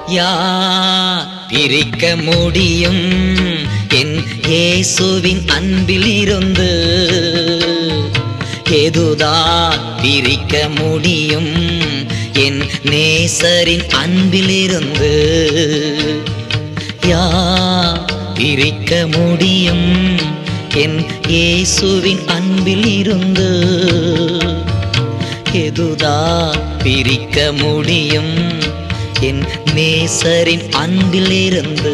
யார் பிரிக்க முடியும் என் இயேசுவின் அன்பில் இருந்து எதுதான் பிரிக்க முடியும் என் நேசரின் அன்பிலிருந்து யார் பிரிக்க முடியும் என் இயேசுவின் அன்பில் இருந்து எதுதான் பிரிக்க முடியும் என் நேசரின் அன்பிலிருந்து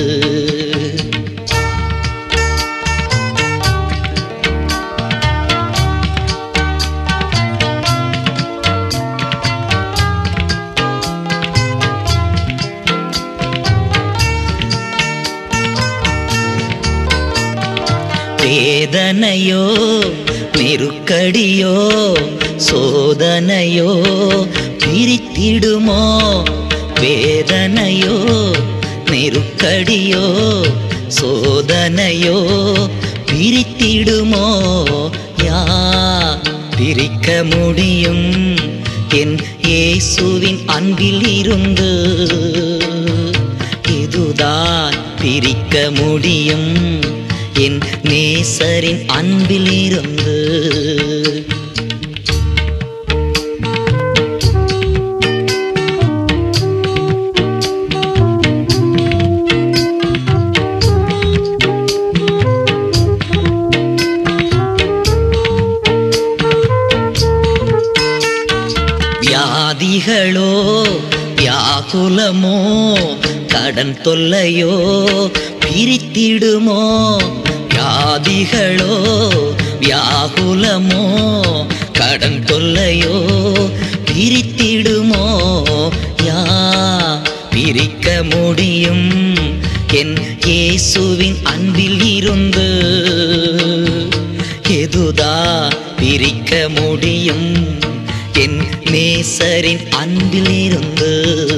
வேதனையோ நெருக்கடியோ சோதனையோ பிரித்திடுமோ வேதனையோ நெருக்கடியோ சோதனையோ பிரித்திடுமோ யா பிரிக்க முடியும் என் இயேசுவின் அன்பில் இருந்து இதுதான் பிரிக்க முடியும் என் நேசரின் அன்பிலிருந்து வியாதிகளோ வியாகுலமோ கடன் தொல்லையோ பிரித்திடுமோ வியாதிகளோ வியாகுலமோ கடன் தொல்லையோ பிரித்திடுமோ யா பிரிக்க முடியும் என் இயேசுவின் அன்பில் இருந்து எதுதா பிரிக்க முடியும் என் நேசரின் அன்பிலிருந்து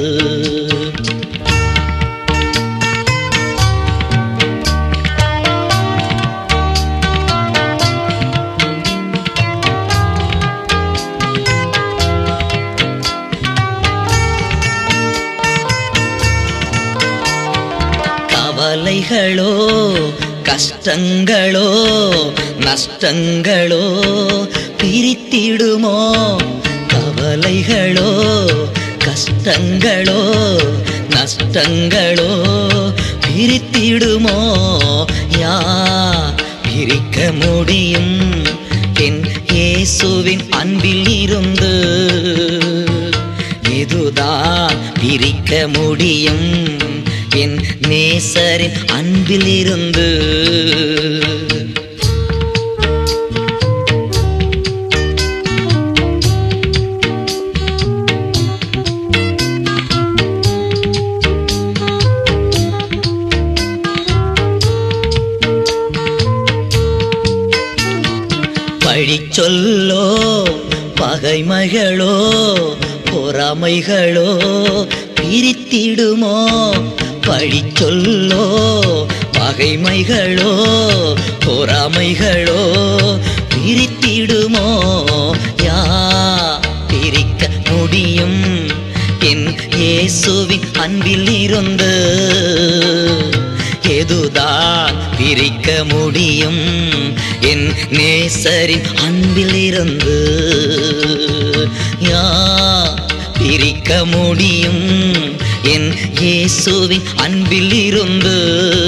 கவலைகளோ கஷ்டங்களோ நஷ்டங்களோ பிரித்திடுமோ கவலைகளோ கஷ்டங்களோ நஷ்டங்களோ பிரித்திடுமோ யா பிரிக்க முடியும் என் இயேசுவின் அன்பில் இருந்து இதுதான் பிரிக்க முடியும் என் நேசரின் அன்பிலிருந்து பழி சொல்லோ பகைமைகளோ பொறாமைகளோ பிரித்திடுமோ பழி சொல்லோ பகைமைகளோ பொறாமைகளோ பிரித்திடுமோ யா பிரிக்க முடியும் என் இயேசுவின் அன்பில் இருந்து எதுதான் பிரிக்க முடியும் என் நேசரின் அன்பிலிருந்து யா பிரிக்க முடியும் என் இயேசுவின் அன்பிலிருந்து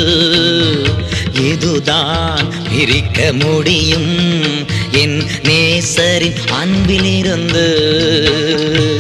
எதுதான் பிரிக்க முடியும் என் நேசரின் அன்பிலிருந்து